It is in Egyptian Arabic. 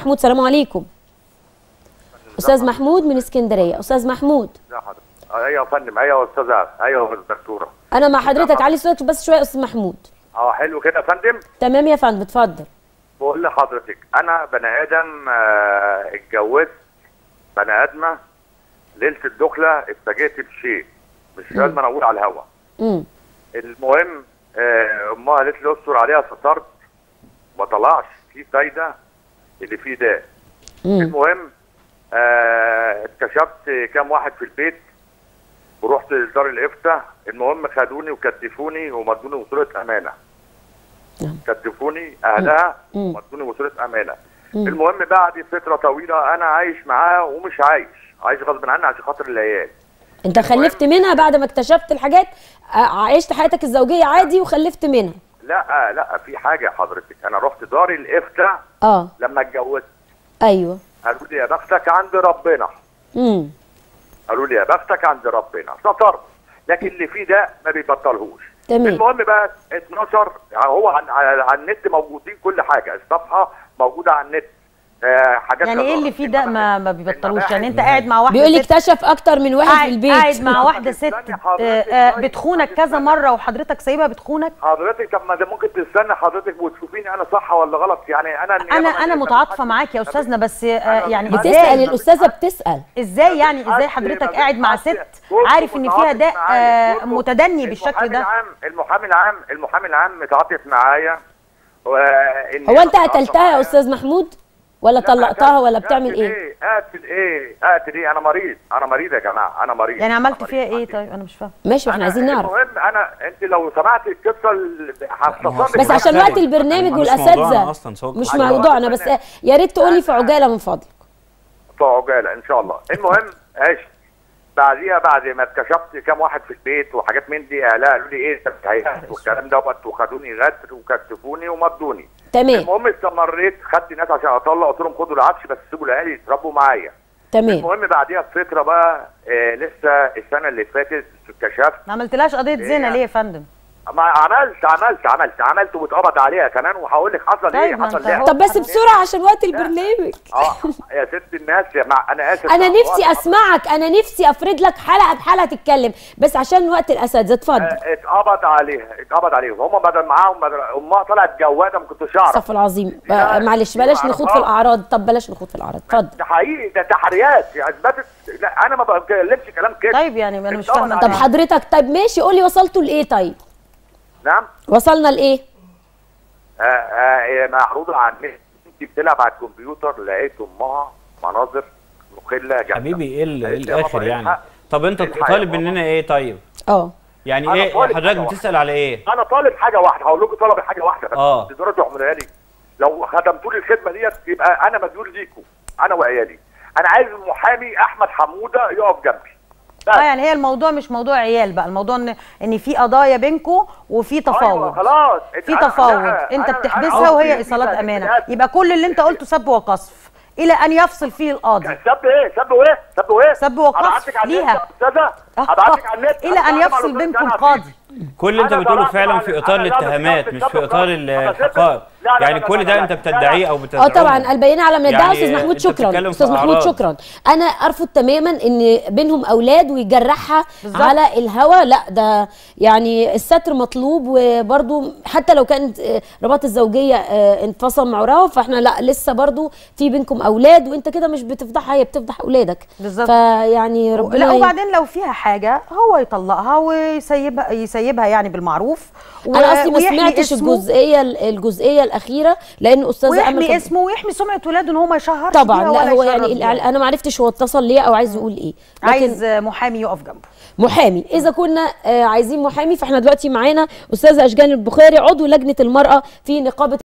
محمود سلام عليكم استاذ محمود من اسكندريه استاذ محمود لا حضرتك ايوه يا فندم ايوه يا استاذه ايوه يا دكتوره انا مع حضرتك علي صوتك بس شويه يا استاذ محمود اه حلو كده يا فندم تمام يا فندم اتفضل بقول لحضرتك انا بني ادم آه، اتجوزت بني ادمه ليله الدخله اتفاجئت بشيء مش لازم أنا اقول على الهوا امم المهم آه، امها قالت لي استر عليها سترت ما طلعش في فايده اللي فيه ده امم المهم آه، اكتشفت كام واحد في البيت ورحت دار الافتاء المهم خدوني وكتفوني ومدوني وصوله امانه نعم. كتفوني اهلها مم. ومدوني وصوله امانه المهم بعد فتره طويله انا عايش معاها ومش عايش عايش غصب عني عشان خاطر العيال انت خلفت منها بعد ما اكتشفت الحاجات ع- عشت حياتك الزوجيه عادي وخلفت منها لا لا في حاجه حضرتك انا رحت دار الافتاء اه لما اتجوزت ايوه قالوا لي يا بختك عند ربنا امم قالوا لي يا بختك عند ربنا سترت لكن اللي فيه ده ما بيبطلهوش تمام. المهم بقى اتنشر يعني هو عن على على النت موجودين كل حاجه الصفحه موجوده على النت آه حاجات يعني ايه كده. اللي فيه ده ما ما بيبطلوش يعني انت المباحث- قاعد مع واحده بيقول لي ست اكتشف اكتر من واحد في قاعد البيت قاعد مع واحده ست استني حضرتك آه، آه، طيب. بتخونك كذا مره وحضرتك سايبها بتخونك حضرتك طب ما ده ممكن تستنى حضرتك وتشوفيني انا صح ولا غلط يعني انا انا انا متعاطفه معاك يا استاذنا بس آه، أنا يعني بتسأل بتسال ازاي الاستاذه بتسال ازاي يعني ازاي بتحس- حضرتك ما قاعد مع بتحس- ست كله عارف ان فيها ده متعاطف معايا. آه، كله- متدني بالشكل المحامي ده العام المحامي العام المحامي العام متعاطف معايا وإن هو انت أنا متعاطف قتلتها يا معايا. استاذ محمود ولا لا، طلقتها ولا أقتل- بتعمل أقتل ايه اقتل ايه اقتل ايه انا مريض انا مريض يا جماعه انا مريض يعني أنا عملت مريض. فيها ايه طيب انا مش فاهم ماشي احنا أنا عايزين نعرف المهم انا انت لو سمعت القصه اللي هتصل بس عشان وقت البرنامج مش موضوعنا والاساتذه أصلاً، سواء مش أيوة. موضوعنا بس يا ريت تقولي في عجاله من فضلك في عجاله ان شاء الله المهم عشت بعديها بعد ما اكتشفت كام واحد في البيت وحاجات من دي اهلها قالوا لي ايه انت بتهيأت والكلام دوت وخدوني غدر وكتفوني ومضوني تمام المهم استمريت خدت ناس عشان اطلق قلت لهم خدوا العفش بس سيبوا الاهالي يتربوا معايا تمام المهم بعديها بفتره بقى آه لسه السنه اللي فاتت اكتشفت ما عملتلهاش قضيه زنا ليه يا فندم ما عملت عملت عملت عملت واتقبض عليها كمان وهقول لك حصل طيب، ايه ما حصل أنت ايه أهو. طب بس بسرعه عشان وقت البرنامج اه يا ست الناس يا مع انا اسف انا مع نفسي بعض. اسمعك انا نفسي افرد لك حلقه بحلقه تتكلم بس عشان وقت الاساتذه اتفضل آه، اتقبض عليها اتقبض عليهم هم بدل معاهم بدل امها طلعت جواده ما كنتش اعرف استغفر العظيم لا، آه، معلش ما بلاش نخوض في أعرفها. الاعراض طب بلاش نخوض في الاعراض اتفضل ده حقيقي ده تحريات يعني اثبتت لا انا ما بتكلمش كلام كده طيب يعني انا مش اتقبض فاهمه طب عليها. حضرتك طيب ماشي قولي وصلتوا لايه طيب نعم وصلنا لايه آه آه هي معروضه على النت انت بتلعب على الكمبيوتر لقيت امها مناظر مخله جدا حبيبي ايه ال- إيه قالت لي يا الاخر بابا يعني الحق. طب انت الحق يا طالب بابا. مننا ايه طيب اه يعني أنا ايه طالب حضرتك حاجة واحدة. بتسال على ايه انا طالب حاجه واحده هقول لكم طلب حاجه واحده بس آه. تقدروا تعملوها لي لو خدمتوا لي الخدمه ديت يبقى انا مديون ليكم انا وعيالي انا عايز المحامي احمد حموده يقف جنبي بس. اه يعني هي الموضوع مش موضوع عيال بقى الموضوع ان ان في قضايا بينكم وفي أيوة تفاوض خلاص في أنا- تفاوض لا، انت أنا- أنا بتحبسها قصدي وهي في ايصالات بني امانه آدم. يبقى كل اللي انت قلته سب وقذف الى ان يفصل فيه القاضي سب ايه سب ايه سب ايه سب وقذف هبعتك على النت ليها. يا استاذه هبعتك على النت الى ان هبعتك على يفصل النت. بينكم أنا قاضي كل اللي انت أنا بتقوله ضربت فعلا على- في اطار أنا لا الاتهامات بتضرب مش في بتضرب اطار بتضرب. أنا الحقائق لا، لا، يعني لا، كل لا، ده لا، انت لا، لا. بتدعيه او اه بتزعمه طبعا البينه على من ادعى يعني استاذ محمود أنت شكرا بتتكلم استاذ في محمود أعراض. شكرا انا ارفض تماما ان بينهم اولاد ويجرحها بالظبط. على الهوى لا ده يعني الستر مطلوب وبرده حتى لو كانت آه، رباط الزوجيه آه، انفصل مع عراه فاحنا لا لسه برده في بينكم اولاد وانت كده مش بتفضحها هي بتفضح اولادك بالظبط. فيعني ربنا لا ي- وبعدين لو فيها حاجه هو يطلقها ويسيبها يسيبها يعني بالمعروف و- انا اصلي ما ويحمي سمعتش اسمه الجزئيه الجزئيه الاخيره لان استاذه امل ويحمي كانت- اسمه ويحمي سمعه ولاده ان هو ما يشهرش طبعا بيها لا ولا هو يشرف يعني بيها. الإعلان- انا ما عرفتش هو اتصل ليه او عايز يقول ايه لكن عايز محامي يقف جنبه محامي اذا كنا آه، عايزين محامي فاحنا دلوقتي معانا استاذه اشجان البخاري عضو لجنه المراه في نقابه